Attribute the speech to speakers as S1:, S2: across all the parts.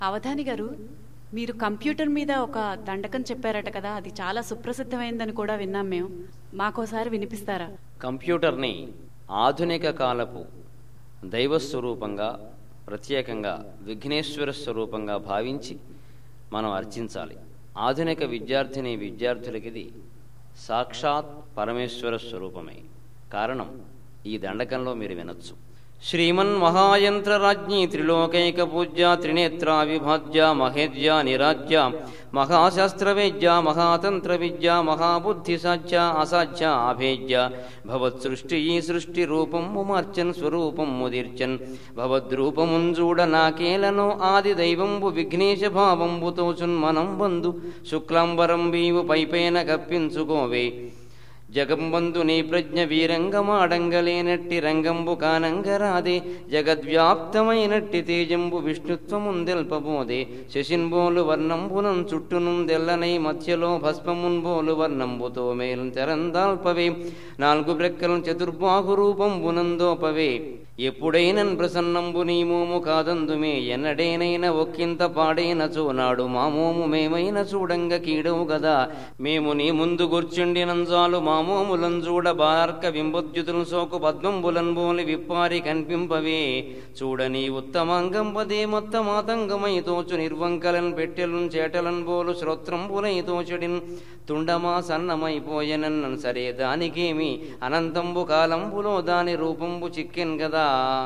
S1: అవధాని గారు మీరు కంప్యూటర్ మీద ఒక దండకం చెప్పారట కదా అది చాలా సుప్రసిద్ధమైందని కూడా విన్నాం మేము మాకోసారి వినిపిస్తారా
S2: కంప్యూటర్ని ఆధునిక కాలపు దైవ స్వరూపంగా ప్రత్యేకంగా విఘ్నేశ్వర స్వరూపంగా భావించి మనం అర్చించాలి ఆధునిక విద్యార్థిని విద్యార్థులకిది సాక్షాత్ పరమేశ్వర స్వరూపమే కారణం ఈ దండకంలో మీరు వినొచ్చు శ్రీమన్ మహాయంత్రరాజ్ఞి త్రిలోకైక పూజ్య త్రినేత్రా విభాజ్య మహేజ్య నిరాజ్య మహాశాస్త్రవేద్య మహాతంత్ర విద్య మహాబుద్ధి సాధ్య అసాధ్య అభేద్య భవత్సృష్టి ఈ సృష్టి రూపము మార్చన్ స్వరూపం ముదిర్చన్ భవద్రూపమున్ చూడ నాకేలనో ఆది దైవంబు విఘ్నేశ భావంబుతోచున్ మనం బంధు శుక్లాంబరం వీవు పైపైన కప్పించుకోవే జగంబంధు నీ ప్రజ్ఞ వీరంగమాడంగలేనట్టి రంగంబు కానంగరాదే జగద్వ్యాప్తమైనట్టి తేజంబు విష్ణుత్వముందెల్పబోదే శశిన్బోలు వర్ణంబునం చుట్టునుందెల్లనై మధ్యలో భస్మమున్బోలు వర్ణంబుతో మేలు తెరందాల్పవే నాలుగు బ్రెక్కలు చతుర్బాహు రూపంబునందోపవే ఎప్పుడైనన్ ప్రసన్నంబు నీ మోము కాదందుమే ఎన్నడేనైన ఒక్కింత పాడైన చూనాడు మా మోము మేమైన చూడంగ కీడవు గదా మేము నీ ముందు గుర్చుండినంజాలు మా మోములం చూడ బార్క బింబోద్యుతులు సోకు పద్మంబులన్ బోలి విప్పారి కనిపింపవే చూడని ఉత్తమాంగంపదే మొత్తమాతంగమై తోచు నిర్వంకలన్ పెట్టెలున్ చేటలన్ బోలు శ్రోత్రంబులై తోచడిన్ తుండమా సన్నమైపోయనన్నన్ సరే దానికేమి అనంతంబు కాలంబులో దాని రూపంబు చిక్కెన్ గదా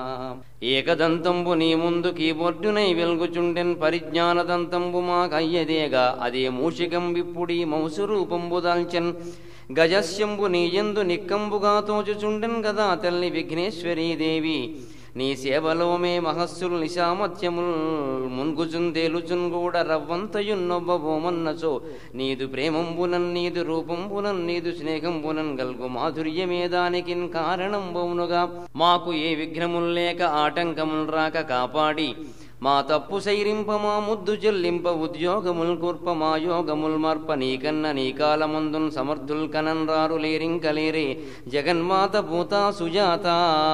S2: ఏకదంతంబు నీ ముందు కీబోర్డునై వెలుగుచుండెన్ పరిజ్ఞానదంతంబు మాకయ్యదేగా అదే మూషికం విప్పుడి మౌసు రూపంబు దాల్చెన్ గజస్యంబు నీయందు నిక్కంబుగా తోచుచుండెన్ గదా తల్లి విఘ్నేశ్వరీ దేవి నీ సేవలో మే మహస్సులు నిశామత్యముల్ మున్గుచున్ తేలుచున్ కూడా రవ్వంతయున్నొబ్బబోమన్నచో నీదు ప్రేమంబునన్ నీదు రూపంబునన్ నీదు స్నేహంబునన్ గల్గు మాధుర్యమే దానికిన్ కారణంబవునుగా మాకు ఏ విఘ్నముల్ లేక ఆటంకముల్ రాక కాపాడి మా తప్పు సైరింప మా ముద్దు చెల్లింప ఉద్యోగముల్ కూర్ప మా యోగముల్ మార్ప నీకన్న నీ కాలమందున్ సమర్థుల్ కనన్ రారు లేరింకలేరే జగన్మాత భూతా సుజాత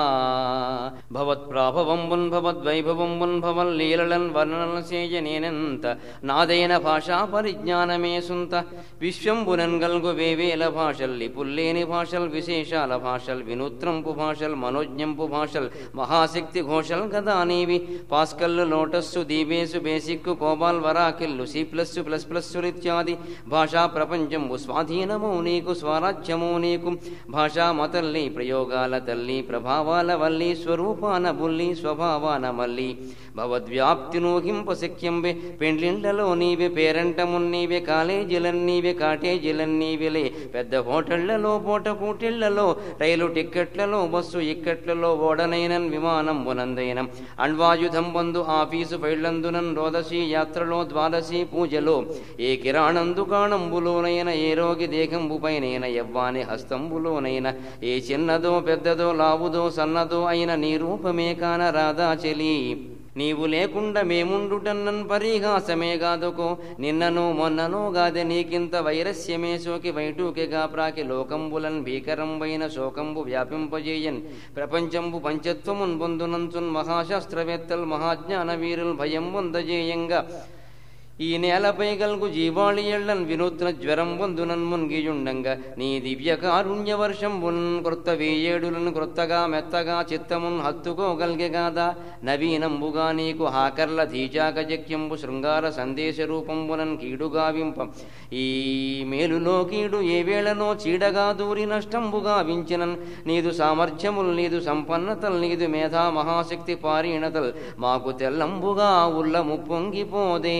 S2: భవత్ప్రాభవంబున్ భవద్వైభవంబున్ భవల్ లీలలన్ వర్ణనల సేయనేనంత నాదైన భాషా పరిజ్ఞానమే సుంత విశ్వంబునన్ గల్గు వేవేల భాషల్ లిపుల్లేని భాషల్ విశేషాల భాషల్ వినూత్నంపు భాషల్ మనోజ్ఞంపు భాషల్ మహాశక్తి ఘోషల్ గదా నీవి పాస్కల్లు లోటస్సు దీవేసు బేసిక్కు కోబాల్ వరాకిల్లు సి ప్లస్ ప్లస్ ప్లస్ ఇత్యాది భాషా ప్రపంచంబు స్వాధీనము నీకు స్వరాజ్యము నీకు భాషా మతల్లి ప్రయోగాల తల్లి ప్రభావాల వల్లి స్వరూపాన బుల్లి స్వభావాన మల్లి భవద్వ్యాప్తిను హింప శక్యంబే పెండ్లిండ్లలో నీవే పేరంటమున్నీవే కాలేజీలన్నీవే కాటేజీలన్నీవెలే పెద్ద హోటళ్లలో పూట కూటిళ్లలో రైలు టిక్కెట్లలో బస్సు ఇక్కట్లలో ఓడనైనన్ విమానం బునందైనం అణ్వాయుధం బంధు ఆఫీసు ఫైళ్లందునన్ రోదశి యాత్రలో ద్వాదశి పూజలో ఏ కిరాణందు కాణంబులోనైన ఏ రోగి దేహంబుపైనైన యవ్వాని హస్తంబులోనైన ఏ చిన్నదో పెద్దదో లావుదో సన్నదో అయిన నీ రూపమే కాన రాదా చెలి నీవు లేకుండా మేముండుటన్నన్ పరిహాసమే గాదుకో నిన్నను మొన్ననో గాదె నీకింత వైరస్యమే సోకి వైటూకెగా ప్రాకి లోకంబులన్ భీకరంబైన శోకంబు వ్యాపింపజేయన్ ప్రపంచంబు పంచత్వమున్ పొందునంచున్ మహాశాస్త్రవేత్తల్ మహాజ్ఞాన వీరుల్ భయం పొందజేయంగా ఈ నేలపై గల్గు జీవాళి ఎళ్ళన్ వినూత్న జ్వరం పొందునన్ మున్గియుండంగా నీ దివ్య కారుణ్య వర్షం క్రొత్త వేయేడులను క్రొత్తగా మెత్తగా చిత్తమున్ హత్తుకోగలిగెగాదా నవీనంబుగా నీకు హాకర్ల ధీజాకజక్యంబు శృంగార సందేశ రూపంబునన్ కీడుగావింప ఈ మేలులో కీడు ఏ వేళనో చీడగా దూరి నష్టంబుగా వించినన్ నీదు సామర్థ్యముల్ నీదు సంపన్నతల్ నీదు మేధా మహాశక్తి పారీణతల్ మాకు తెల్లంబుగా ఉల్లము పొంగిపోదే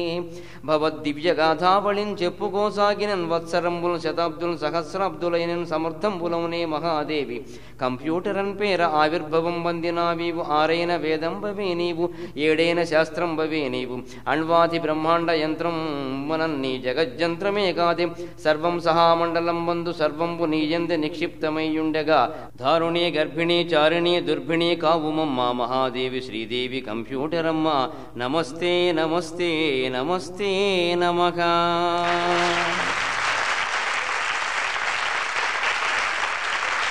S2: భవద్దివ్యగాథావళిన్ చెప్పుకోసాగినన్ వత్సరంబుల్ శతాబ్దుల్ సహస్రాబ్దులైన సమర్థంబులమునే మహాదేవి కంప్యూటరన్ పేర ఆవిర్భవం వందినావీవు ఆరైన వేదంబవే నీవు ఏడైన శాస్త్రంబవే నీవు అణ్వాది బ్రహ్మాండ యంత్రం మనన్ నీ జగజ్జంత్రమే కాదే సర్వం సహామండలం వందు సర్వంబు నీయంది నిక్షిప్తమయ్యుండగా దారుణి గర్భిణి చారిణి దుర్భిణి కావుమమ్మ మహాదేవి శ్రీదేవి కంప్యూటరమ్మ నమస్తే నమస్తే నమస్తే నమః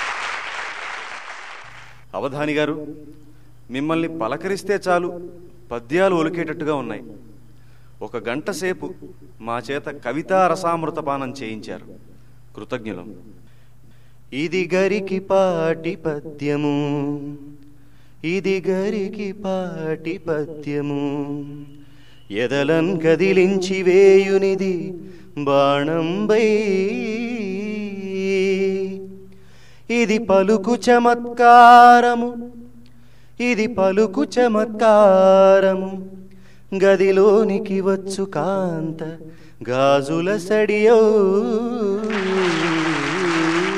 S3: అవధాని గారు మిమ్మల్ని పలకరిస్తే చాలు పద్యాలు ఒలికేటట్టుగా ఉన్నాయి ఒక గంట సేపు మా చేత కవితా రసామృతపానం చేయించారు కృతజ్ఞులం ఇది గరికి పాటి పద్యము ఇది గరికి పాటి పద్యము ఎదలన్ కదిలించి వేయునిది బాణంబై ఇది పలుకు చమత్కారము ఇది పలుకు చమత్కారము గదిలోనికి వచ్చు కాంత గాజుల సడియో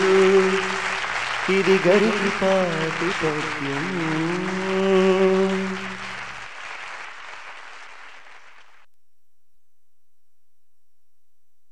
S3: ఇది గరికి పాటి పద్యము